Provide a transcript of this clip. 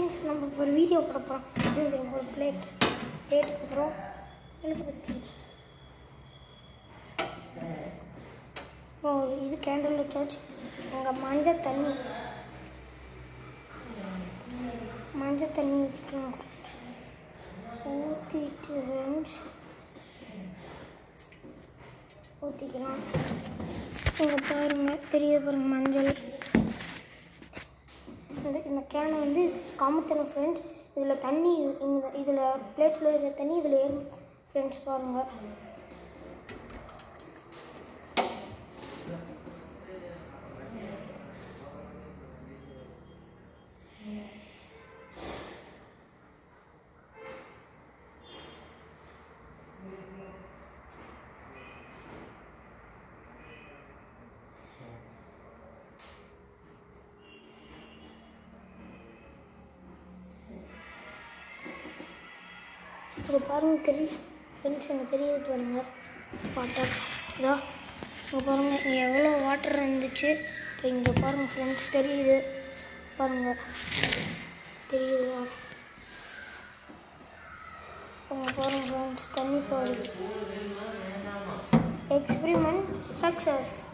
friends நம்ம இப்போ ஒரு வீடியோ போட போகிறோம் இது ஒரு பிளேட் பிளேட்டுக்கு அப்புறம் மெழுகுபத்தி அப்புறம் இது கேண்டில் வச்சாச்சு அங்கே மஞ்சள் தண்ணி மஞ்சள் தண்ணி ஊற்றிக்கலாம் ஊற்றிட்டு ஃப்ரெண்ட்ஸ் ஊற்றிக்கலாம் இங்கே பாருங்கள் தெரிய பாருங்க மஞ்சள் இந்த இந்த கேனை வந்து காமித்தணும் ஃப்ரெண்ட்ஸ் இதில் தண்ணி இந்த இதில் பிளேட்டில் இருக்கிற தண்ணி இதில் ஏறும் ஃப்ரெண்ட்ஸ் பாருங்கள் இது பாருங்க தெரியும் ஃப்ரெண்ட்ஸ் எனக்கு தெரியுது பாருங்க வாட்டர் இதோ இங்கே பாருங்க இங்கே எவ்வளோ வாட்டர் இருந்துச்சு இப்போ இங்கே பாருங்க ஃப்ரெண்ட்ஸ் தெரியுது பாருங்க தெரியுதா அங்கே பாருங்க ஃப்ரெண்ட்ஸ் தண்ணி போகுது எக்ஸ்பிரிமெண்ட் சக்ஸஸ்